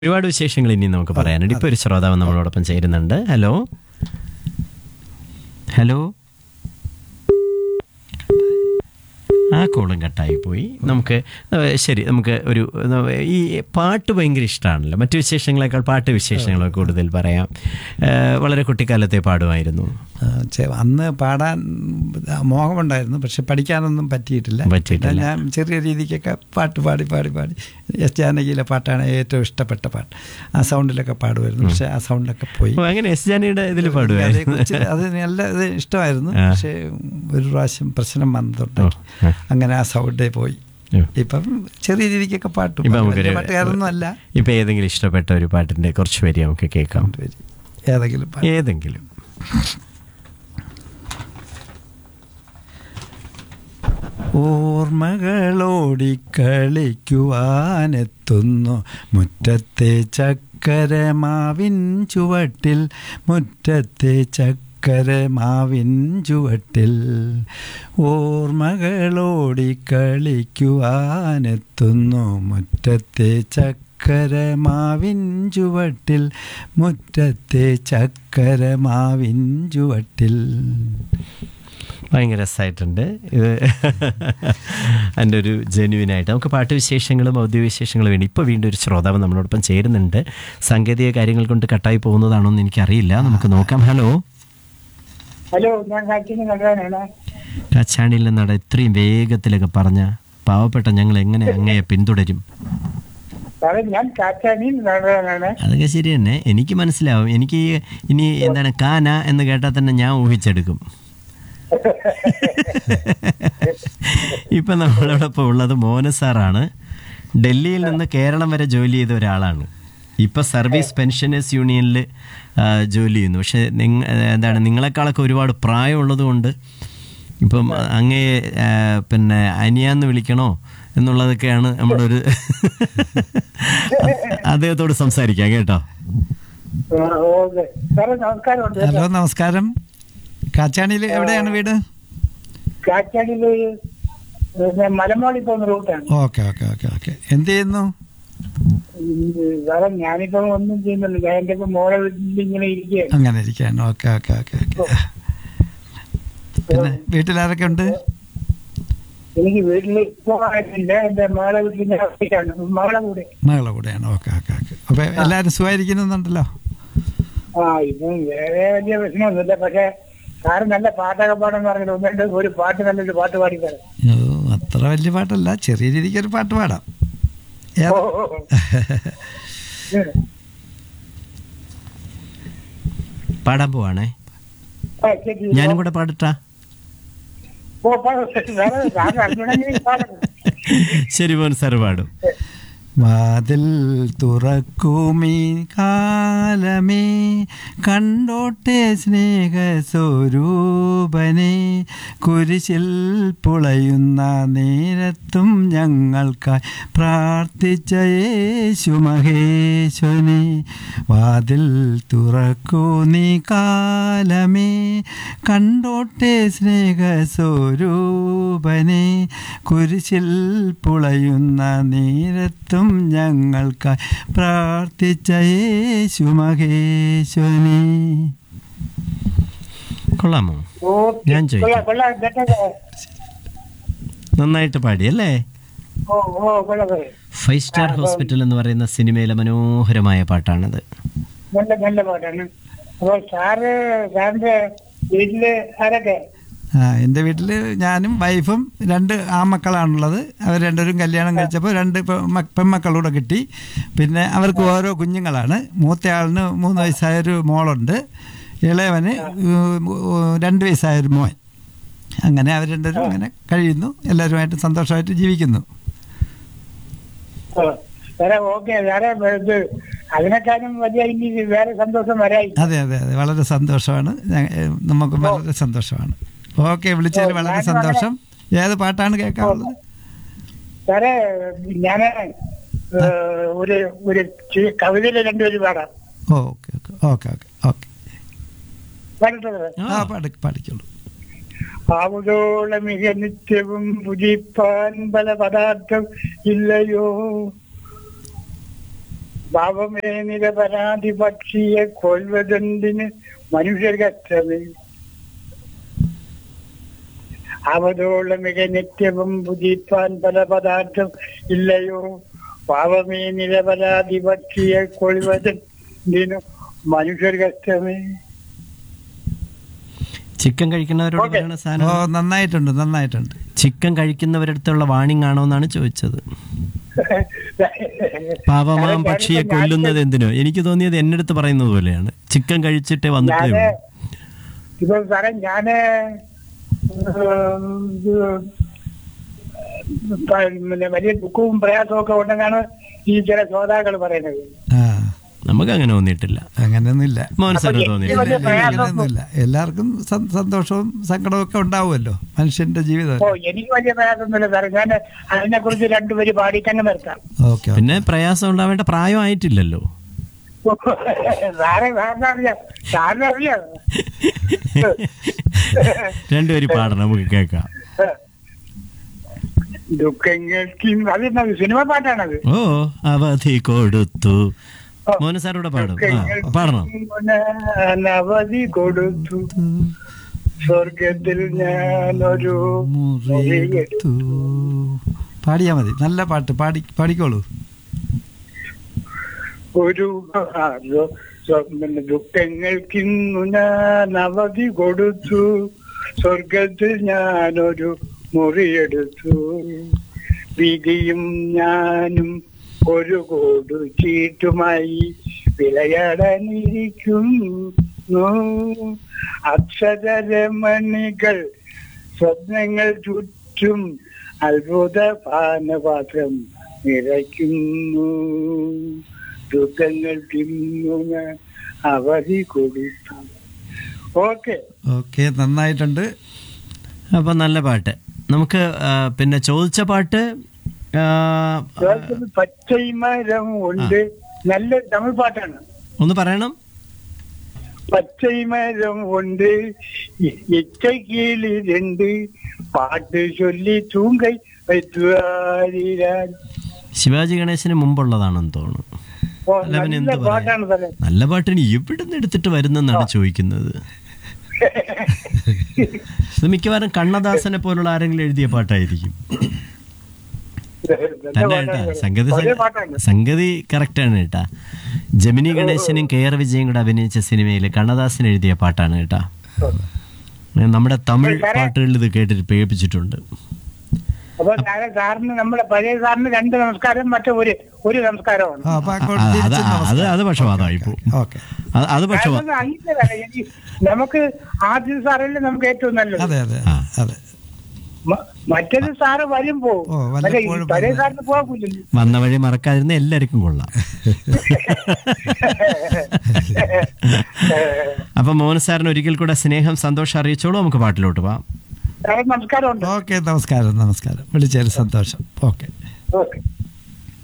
ഒരുപാട് വിശേഷങ്ങൾ ഇനി നമുക്ക് പറയാനുണ്ട് ഇപ്പൊ ഒരു ശ്രോതാവ് നമ്മളോടൊപ്പം ചേരുന്നുണ്ട് ഹലോ ഹലോ ആ കോളും കട്ടായി പോയി നമുക്ക് ഏഹ്, ശരി നമുക്ക് ഒരു ഏഹ്, ഈ പാട്ട് ഭയങ്കര ഇഷ്ടമാണല്ലോ മറ്റു വിശേഷങ്ങളെക്കാൾ പാട്ട് വിശേഷങ്ങളൊക്കെ കൂടുതൽ പറയാം ഏഹ്, വളരെ കുട്ടിക്കാലത്തെ പാടുമായിരുന്നു ആ, ചെ- അന്ന് പാടാൻ മോഹമുണ്ടായിരുന്നു പക്ഷെ പഠിക്കാനൊന്നും പറ്റിയിട്ടില്ല പറ്റിയിട്ടില്ല. പിന്നെ ഞാൻ ചെറിയ രീതിക്കൊക്കെ പാട്ട് പാടി പാടി പാടി എസ് ജാനകിയിലെ പാട്ടാണ് ഏറ്റവും ഇഷ്ടപ്പെട്ട പാട്ട് ആ സൗണ്ടിലൊക്കെ പാടുമായിരുന്നു പക്ഷെ ആ സൗണ്ടിലൊക്കെ പോയി ഓ, അങ്ങനെ എസ് ജാനിയുടെ ഇതിൽ പാടുമായിരുന്നു അതേക്കുറിച്ച് അത് നല്ല ഇത് ഇഷ്ടമായിരുന്നു ആ. പക്ഷെ ഒരു പ്രാവശ്യം പ്രശ്നം വന്നതുകൊണ്ട് ഓ, ആ. അങ്ങനെ ആ സൗണ്ടേ പോയി ഓ. ഇപ്പം ചെറിയ രീതിക്കൊക്കെ പാട്ടും ഇപ്പൊ പാടും. നമുക്കൊരു വലിയ പാട്ടുകാരൊന്നും അല്ല ഇപ്പൊ ഏതെങ്കിലും ഇഷ്ടപ്പെട്ട ഒരു പാട്ടിന്റെ കുറച്ച് വരി നമുക്ക് കേൾക്കാം ഏതെങ്കിലും പാട്ട് ഏതെങ്കിലും ഓർമ്മകളോടിക്കളിക്കുവാനെത്തുന്നു മുറ്റത്തെ ചക്കരമാവിൻ ചുവട്ടിൽ മുറ്റത്തെ ചക്കരമാവിൻ ചുവട്ടിൽ ഓർമ്മകളോടിക്കളിക്കുവാനെത്തുന്നു മുറ്റത്തെ ചക്കരമാവിൻ ചുവട്ടിൽ മുറ്റത്തെ ചക്കരമാവിൻ ചുവട്ടിൽ ഭയങ്കര രസമായിട്ടുണ്ട് ഇത് അതിൻ്റെ ഒരു ജെന്യുവിനായിട്ട് നമുക്ക് പാട്ട് വിശേഷങ്ങളും ഔദ്യോഗിക വിശേഷങ്ങളും വേണ്ടി ഇപ്പോൾ വീണ്ടും ഒരു ശ്രോതാവ് നമ്മളോടൊപ്പം ചേരുന്നുണ്ട് സാങ്കേതിക കാര്യങ്ങൾ കൊണ്ട് കട്ടായി പോകുന്നതാണോ എന്ന് എനിക്കറിയില്ല നമുക്ക് നോക്കാം ഹലോ ഹലോ ഞാൻ കാറ്റിന് കണ്ടാനാണ് കച്ചാണിയിൽ നിന്നാണ് ഇത്രയും വേഗത്തിലൊക്കെ പറഞ്ഞ പാവപ്പെട്ട ഞങ്ങൾ എങ്ങനെ അങ്ങയെ പിന്തുടരും സാറേ ഞാൻ കാറ്റാനിൽ കണ്ടാനാണ് അതൊക്കെ ശരി തന്നെ എനിക്ക് മനസ്സിലാവും എനിക്ക് ഈ ഇനി എന്താണ് കാന എന്ന് കേട്ടാൽ തന്നെ ഞാൻ ഊഹിച്ചെടുക്കും ഇപ്പം നമ്മളോടൊപ്പം ഉള്ളത് മോന സാറാണ് ഡൽഹിയിൽ നിന്ന് കേരളം വരെ ജോലി ചെയ്ത ഒരാളാണ് ഇപ്പം സർവീസ് പെൻഷനേഴ്സ് യൂണിയനിൽ ജോലി ചെയ്യുന്നു പക്ഷെ നിങ്ങ എന്താണ് നിങ്ങളെക്കാളൊക്കെ ഒരുപാട് പ്രായമുള്ളത് കൊണ്ട് ഇപ്പം അങ്ങേ ആ, പിന്നെ അനിയാന്ന് വിളിക്കണോ എന്നുള്ളതൊക്കെയാണ് നമ്മുടെ ഒരു അദ്ദേഹത്തോട് സംസാരിക്കാം കേട്ടോ ഓക്കെ സാറേ നമസ്കാരമുണ്ട് ഹലോ നമസ്കാരം കാച്ചാണിയിൽ എവിടെയാണ് വീട് കാറ്റാടിയില് പിന്നെ മലമോളി പോകുന്ന റൂട്ടാണ് ഓക്കെ ഓക്കെ ഓക്കെ ഓക്കെ എന്ത് ചെയ്യുന്നു ഉം, സാറേ ഞാനിപ്പോ ഒന്നും ചെയ്യുന്നില്ല ഞാൻ എന്റെ ഇപ്പൊ മോളെ വീട്ടിൽ ഇങ്ങനെ ഇരിക്കുകയാണ് അങ്ങനെ ഇരിക്കുകയാണ് ഓക്കെ ഓക്കെ ഓക്കെ ഓക്കെ പിന്നെ വീട്ടിലാരൊക്കെ ഉണ്ട് എനിക്ക് വീട്ടിൽ ഇപ്പൊ ആയിട്ടില്ല എന്റെ മോളെ വീട്ടിൽ ഞാൻ ഒറ്റയ്ക്കാണ് മകളെ കൂടെ മകളെ കൂടെയാണ് ഓക്കെ ഓക്കെ ഓക്കെ അപ്പൊ എല്ലാവരും സുഖമായിരിക്കുന്നുണ്ടല്ലോ ആ ഇപ്പം വേറെ വലിയ പ്രശ്നമൊന്നുമില്ല പക്ഷെ സാറ് നല്ല പാട്ടൊക്കെ പാടെന്ന് പറഞ്ഞിട്ട് ഒന്ന് രണ്ട് ഒരു പാട്ട് നല്ലൊരു പാട്ട് പാടി തരാം അയ്യോ അത്ര വലിയ പാട്ടല്ല ചെറിയ രീതിക്ക് ഒരു പാട്ട് പാടാം ഏതാ? ഓ, ഓ, ഓ. ഉം. പാടാൻ പോവാണേ ആ, ശരി. ഞാനും കൂടെ പാടട്ടാ ഓ, പാടും. സാറേ, സാറ് അറിഞ്ഞൂടെങ്കിൽ പാടണം. ശരി മോൻ സാർ പാടും വാതിൽ തുറക്കുമീ കാലമേ കണ്ടോട്ടെ സ്നേഹസ്വരൂപനെ കുരിശിൽ പുളയുന്ന നേരത്തും ഞങ്ങൾക്കായി പ്രാർത്ഥിച്ച യേശു മഹേശ്വനെ വാതിൽ തുറക്കൂ നീ കാലമേ കണ്ടോട്ടെ സ്നേഹസ്വരൂപനെ കുരിശിൽ പുളയുന്ന നേരത്തും ഞങ്ങൾക്കായി പ്രാർത്ഥിച്ച യേശു മഹേശ്വനെ കൊള്ളാമോ ഓ, ഞാൻ ചോദിക്കാം. കൊള്ളാം, കൊള്ളാം, കേട്ടോ. നന്നായിട്ട് പാടി അല്ലേ ഓ, ഓ, കൊള്ളാം, കൊള്ളാം. ഫൈവ് സ്റ്റാർ ഹോസ്പിറ്റൽ എന്ന് പറയുന്ന സിനിമയിലെ മനോഹരമായ പാട്ടാണത് നല്ല നല്ല പാട്ടാണ് അപ്പൊ സാറ് സാറിന്റെ വീട്ടില് ആരൊക്കെ ആ എൻ്റെ വീട്ടിൽ ഞാനും വൈഫും രണ്ട് ആമക്കളാണുള്ളത് അവർ രണ്ടുപേരും കല്യാണം കഴിച്ചപ്പോൾ രണ്ട് പെ- മ- പെൺമക്കളൂടെ കിട്ടി പിന്നെ അവർക്ക് ഓരോ കുഞ്ഞുങ്ങളാണ് മൂത്തയാളിന് മൂന്ന് വയസ്സായൊരു മോളുണ്ട് ഇളയവന് ഉം, ഉം, രണ്ട് വയസ്സായൊരു മോൻ അങ്ങനെ അവർ രണ്ടുപേരും അങ്ങനെ കഴിയുന്നു എല്ലാവരുമായിട്ട് സന്തോഷമായിട്ട് ജീവിക്കുന്നു ഓ, സാറേ ഓക്കെ സാറേ ഇത് അതിനേക്കാളും വലിയ ഇനി വേറെ സന്തോഷം വരായി അതെ അതെ അതെ വളരെ സന്തോഷമാണ് ഞ- ഏ, നമുക്ക് വളരെ സന്തോഷമാണ് ഓക്കെ വിളിച്ചതിൽ വളരെ സന്തോഷം ഏത് പാട്ടാണ് കേൾക്കാനുള്ളത് സാറേ ഞാന് ഏ, ഒരു ഒരു ചി- കവിതയിലെ രണ്ടുപേര് പാടാം okay okay okay okay okay പാടിട്ടത് ആ പാടി പാടിക്കോളൂ ആവുതോളം മിക നിത്യവും ഭുജിപ്പാൻ പല പദാർത്ഥം ഇല്ലയോ പാപമേ നിരപരാധി പക്ഷിയെ കൊൽവതെന്തിന് മനുഷ്യർ കഷ്ടമേ അവതോളം മിക നിത്യവും പുതിപ്പാൻ പല പദാർത്ഥം ഇല്ലയോ പാവമേ നിരപരാധി പക്ഷിയെ കൊൽവതെന്തിനു മനുഷ്യർ കഷ്ടമേ ചിക്കൻ കഴിക്കുന്നവരോട് Okay. പറയുന്ന ഓ സാധനം നന്നായിട്ടുണ്ട് നന്നായിട്ടുണ്ട് ചിക്കൻ കഴിക്കുന്നവരടുത്തുള്ള വാണിംഗ് ആണോ എന്നാണ് ചോദിച്ചത് പാവമാം പക്ഷിയെ കൊല്ലുന്നത് എന്തിനോ എനിക്ക് തോന്നിയത് എന്റെ അടുത്ത് പറയുന്നത് പോലെയാണ് ചിക്കൻ കഴിച്ചിട്ടേ വന്നിട്ടേ ഞാന് ഉള്ളൂ ഇപ്പൊ സാറേ ഞാന് ഉം, ഇത് പ- പിന്നെ വലിയ ദുഃഖവും പ്രയാസവും ഒക്കെ ഉണ്ടെന്നാണ് ഈ ചില ശ്രോതാക്കൾ പറയുന്നത് ആ നമുക്ക് അങ്ങനെ തോന്നിയിട്ടില്ല അങ്ങനെയൊന്നുമില്ല മോഹൻ സാറിന് അപ്പൊ തോന്നിയില്ല വലിയ പ്രയാസം- അങ്ങനെയൊന്നുമില്ല എല്ലാവർക്കും സം- സന്തോഷവും സങ്കടവും ഒക്കെ ഉണ്ടാവുമല്ലോ മനുഷ്യന്റെ ജീവിതം ഓ എനിക്ക് വലിയ പ്രയാസമൊന്നുമില്ല സാറേ ഞാൻ അതിനെ കുറിച്ച് രണ്ടുപേര് പാടിക്കങ്ങ് നിർത്താം ഓക്കെ പിന്നെ പ്രയാസം ഉണ്ടാവേണ്ട പ്രായമായിട്ടില്ലല്ലോ സാറേ സാറിന് അറിയാം സാറിന് അറിയാം രണ്ടുപേരും പാടണം നമുക്ക് കേൾക്കാം ദുഃഖങ്ങൾക്ക് അതെന്നാ സിനിമ പാട്ടാണത് ഓ അവധി കൊടുത്തു മോഹൻ സാറൂടെ പാടും ആ പാടണം അവധി കൊടുത്തു സ്വർഗത്തിൽ ഞാനൊരു മുറിയെടുത്തു പാടിയാ മതി നല്ല പാട്ട് പാടി പാടിക്കോളൂ ഒരു ആ, സ്വ- സ്വ- പിന്നെ ദുഃഖങ്ങൾക്കിന്നു ഞാൻ അവധി കൊടുത്തു സ്വർഗത്തിൽ ഞാനൊരു മുറിയെടുത്തു വിധിയും ഞാനും ഒരു കോടു ചീട്ടുമായി വിളയാടാനിരിക്കുന്നു അക്ഷരമണികൾ സ്വപ്നങ്ങൾ ചുറ്റും അത്ഭുത പാനപാത്രം നിറയ്ക്കുന്നു ദുഃഖങ്ങൾ തിന്നു ഞാൻ അവധി കൊടുത്തു ഓക്കെ ഓക്കെ നന്നായിട്ടുണ്ട് അപ്പൊ നല്ല പാട്ട് നമുക്ക് ആ, പിന്നെ ചോദിച്ച പാട്ട് ആ, പച്ചൈമരം ഉണ്ട് നല്ല തമിഴ് പാട്ടാണ് ഒന്ന് പറയണം പച്ചൈമരം ഉണ്ട് ഇച്ചക്കീളി രണ്ട് പാട്ട് ചൊല്ലി തൂങ്കൈ വൈദ്യുരാൻ ശിവാജി ഗണേശന് മുമ്പുള്ളതാണെന്ന് തോന്നുന്നു ഓ, അല്ല, പിന്നെ നല്ല എന്ത് പറയാൻ? പാട്ടാണ് സാറേ നല്ല പാട്ടിന് എവിടെ നിന്ന് എടുത്തിട്ട് വരുന്നെന്നാണ് ചോദിക്കുന്നത് ഇത് മിക്കവാറും കണ്ണദാസനെ പോലുള്ള ആരെങ്കിലും എഴുതിയ പാട്ടായിരിക്കും നല്ല തന്നെ പാട്ടാണ് കേട്ടാ സാറേ. സംഗതി പഴയ പാട്ടാണ് സംഗതി കറക്റ്റാണ് കേട്ടാ ജമിനി ഗണേശനും കെ ആർ വിജയും കൂടെ അഭിനയിച്ച സിനിമയിൽ കണ്ണദാസൻ എഴുതിയ പാട്ടാണ് കേട്ടാ നമ്മുടെ തമിഴ് സാറേ. പാട്ടുകളിൽ ഇത് കേട്ടിട്ട് പേപ്പിച്ചിട്ടുണ്ട് അപ്പൊ സാറേ സാറിന് നമ്മുടെ പഴയ സാറിന് രണ്ട് നമസ്കാരം മറ്റേ ഒരു ഒരു നമസ്കാരമാണ് ആ, അപ്പൊ അങ്ങോട്ട് അത് അത് തിരിച്ച് അത് നമസ്കാരം. അത് പക്ഷപാതമായി ഇപ്പോ ഓക്കെ അത് അത് പക്ഷപാതം കാരണം അങ്ങനെ സാറേ, എനിക്ക് നമുക്ക് ആദ്യ സാറല്ലേ നമുക്ക് ഏറ്റവും നല്ലത് അതെ അതെ ആ. അതെ മ- മറ്റേത് സാറ് വരും പോവും ഓ, മറ്റേ ഈ വല്ലപ്പോഴും പഴയ വരുന്നത്. സാറിന് പോകില്ലല്ലോ വന്ന വഴി മറക്കാതിരുന്ന എല്ലാവർക്കും കൊള്ളാം അപ്പൊ മോഹൻ സാറിന് ഒരിക്കൽ കൂടെ സ്നേഹം സന്തോഷം അറിയിച്ചോളൂ നമുക്ക് പാട്ടിലോട്ട് പോവാം സാറേ നമസ്കാരമുണ്ട് ഓക്കെ നമസ്കാരം നമസ്കാരം വിളിച്ചതിൽ സന്തോഷം ഓക്കെ ഓക്കെ